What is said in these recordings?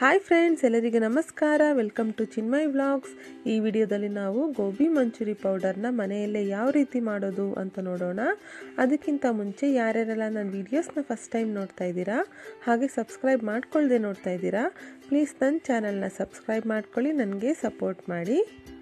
hi friends ಎಲ್ಲರಿಗೆ ನಮಸ್ಕಾರ welcome to Chinmay vlogs ಈ ವಿಡಿಯೋದಲ್ಲಿ ನಾವು ಗೋಬಿ ಮಂಚೂರಿ ಪೌಡರ್ನ ಮನೆಯಲ್ಲೇ ಯಾವ ರೀತಿ ಮಾಡೋದು ಅಂತ ನೋಡೋಣ ಅದಕ್ಕಿಂತ ಮುಂಚೆ ಯಾರ್ಯಾರೆಲ್ಲ ನನ್ನ ವೀಡಿಯೋಸ್ನ ಫಸ್ಟ್ ಟೈಮ್ ನೋಡ್ತಾ ಇದ್ದೀರಾ ಹಾಗೆ ಸಬ್ಸ್ಕ್ರೈಬ್ ಮಾಡ್ಕೊಳ್ಳದೆ ನೋಡ್ತಾ ಇದ್ದೀರಾ ಪ್ಲೀಸ್ ನನ್ನ ಚಾನಲ್ನ ಸಬ್ಸ್ಕ್ರೈಬ್ ಮಾಡ್ಕೊಳ್ಳಿ ನನಗೆ ಸಪೋರ್ಟ್ ಮಾಡಿ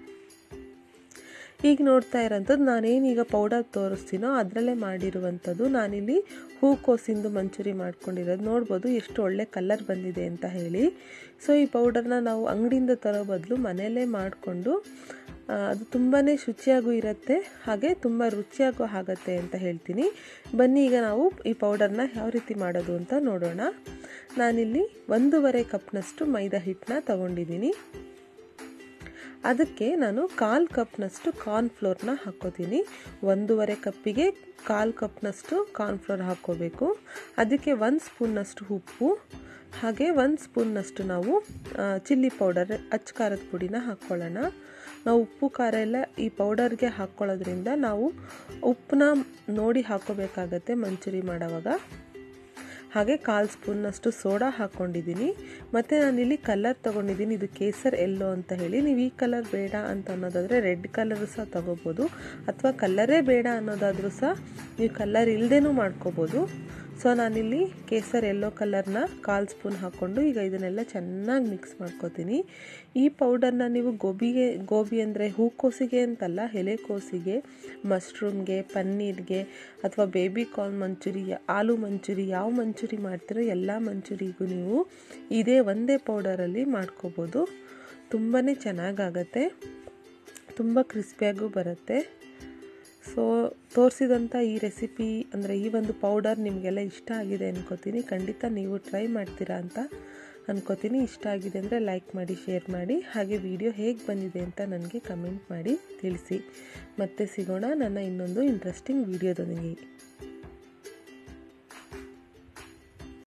ಈಗ ನೋಡ್ತಾ ಇರೋಂಥದ್ದು ನಾನೇನೀಗ ಪೌಡರ್ ತೋರಿಸ್ತೀನೋ ಅದರಲ್ಲೇ ಮಾಡಿರುವಂಥದ್ದು ನಾನಿಲ್ಲಿ ಹೂಕೋಸಿಂದು ಮಂಚೂರಿ ಮಾಡ್ಕೊಂಡಿರೋದು ನೋಡ್ಬೋದು ಎಷ್ಟು ಒಳ್ಳೆ ಕಲರ್ ಬಂದಿದೆ ಅಂತ ಹೇಳಿ ಸೊ ಈ ಪೌಡರ್ನ ನಾವು ಅಂಗಡಿಯಿಂದ ತರೋ ಬದಲು ಮನೆಯಲ್ಲೇ ಮಾಡಿಕೊಂಡು ಅದು ತುಂಬಾ ಶುಚಿಯಾಗೂ ಇರುತ್ತೆ ಹಾಗೆ ತುಂಬ ರುಚಿಯಾಗೂ ಆಗುತ್ತೆ ಅಂತ ಹೇಳ್ತೀನಿ ಬನ್ನಿ ಈಗ ನಾವು ಈ ಪೌಡರ್ನ ಯಾವ ರೀತಿ ಮಾಡೋದು ಅಂತ ನೋಡೋಣ ನಾನಿಲ್ಲಿ ಒಂದೂವರೆ ಕಪ್ನಷ್ಟು ಮೈದಾ ಹಿಟ್ಟನ್ನ ತಗೊಂಡಿದ್ದೀನಿ ಅದಕ್ಕೆ ನಾನು ಕಾಲು ಕಪ್ನಷ್ಟು ಕಾರ್ನ್ಫ್ಲೋರ್ನ ಹಾಕ್ಕೋತೀನಿ ಒಂದೂವರೆ ಕಪ್ಪಿಗೆ ಕಾಲು ಕಪ್ನಷ್ಟು ಕಾರ್ನ್ಫ್ಲೋರ್ ಹಾಕ್ಕೋಬೇಕು ಅದಕ್ಕೆ ಒಂದು ಸ್ಪೂನ್ನಷ್ಟು ಉಪ್ಪು ಹಾಗೆ ಒಂದು ಸ್ಪೂನ್ನಷ್ಟು ನಾವು ಚಿಲ್ಲಿ ಪೌಡರ್ ಅಚ್ಚ ಖಾರದ ಪುಡಿನ ಹಾಕ್ಕೊಳ್ಳೋಣ ನಾವು ಉಪ್ಪು ಖಾರ ಎಲ್ಲ ಈ ಪೌಡರ್ಗೆ ಹಾಕ್ಕೊಳ್ಳೋದ್ರಿಂದ ನಾವು ಉಪ್ಪನ್ನ ನೋಡಿ ಹಾಕ್ಕೋಬೇಕಾಗತ್ತೆ ಮಂಚೂರಿ ಮಾಡೋವಾಗ ಹಾಗೆ ಕಾಲು ಸ್ಪೂನ್ನಷ್ಟು ಸೋಡಾ ಹಾಕ್ಕೊಂಡಿದ್ದೀನಿ ಮತ್ತು ನಾನಿಲ್ಲಿ ಕಲರ್ ತೊಗೊಂಡಿದ್ದೀನಿ ಇದು ಕೇಸರ್ ಎಲ್ಲೋ ಅಂತ ಹೇಳಿ ನೀವು ಈ ಕಲರ್ ಬೇಡ ಅಂತ ಅನ್ನೋದಾದರೆ ರೆಡ್ ಕಲರು ಸಹ ತೊಗೋಬೋದು ಅಥವಾ ಕಲ್ಲರೇ ಬೇಡ ಅನ್ನೋದಾದರೂ ಸಹ ನೀವು ಕಲರ್ ಇಲ್ಲದೇನೂ ಮಾಡ್ಕೋಬೋದು ಸೊ ನಾನಿಲ್ಲಿ ಕೇಸರ್ ಎಲ್ಲೋ ಕಲರ್ನ ಕಾಲು ಸ್ಪೂನ್ ಹಾಕ್ಕೊಂಡು ಈಗ ಇದನ್ನೆಲ್ಲ ಚೆನ್ನಾಗಿ ಮಿಕ್ಸ್ ಮಾಡ್ಕೋತೀನಿ ಈ ಪೌಡರ್ನ ನೀವು ಗೋಬಿಗೆ ಗೋಬಿ ಅಂದರೆ ಹೂಕೋಸಿಗೆ ಅಂತಲ್ಲ ಎಲೆಕೋಸಿಗೆ ಮಶ್ರೂಮ್ಗೆ ಪನ್ನೀರ್ಗೆ ಅಥವಾ ಬೇಬಿ ಕಾರ್ನ್ ಮಂಚೂರಿ ಆಲೂ ಮಂಚೂರಿ ಯಾವ ಮಂಚೂರಿ ಮಾಡ್ತೀರೋ ಎಲ್ಲ ಮಂಚೂರಿಗೂ ನೀವು ಇದೇ ಒಂದೇ ಪೌಡರಲ್ಲಿ ಮಾಡ್ಕೋಬೋದು ತುಂಬಾ ಚೆನ್ನಾಗಾಗತ್ತೆ ತುಂಬ ಕ್ರಿಸ್ಪಿಯಾಗೂ ಬರುತ್ತೆ ಸೊ ತೋರಿಸಿದಂಥ ಈ ರೆಸಿಪಿ ಅಂದರೆ ಈ ಒಂದು ಪೌಡರ್ ನಿಮಗೆಲ್ಲ ಇಷ್ಟ ಆಗಿದೆ ಅನ್ಕೋತೀನಿ ಖಂಡಿತ ನೀವು ಟ್ರೈ ಮಾಡ್ತೀರಾ ಅಂತ ಅನ್ಕೋತೀನಿ ಇಷ್ಟ ಆಗಿದೆ ಅಂದರೆ ಲೈಕ್ ಮಾಡಿ ಶೇರ್ ಮಾಡಿ ಹಾಗೆ ವಿಡಿಯೋ ಹೇಗೆ ಬಂದಿದೆ ಅಂತ ನನಗೆ ಕಮೆಂಟ್ ಮಾಡಿ ತಿಳಿಸಿ ಮತ್ತೆ ಸಿಗೋಣ ನನ್ನ ಇನ್ನೊಂದು ಇಂಟ್ರೆಸ್ಟಿಂಗ್ ವಿಡಿಯೋದೊಂದಿಗೆ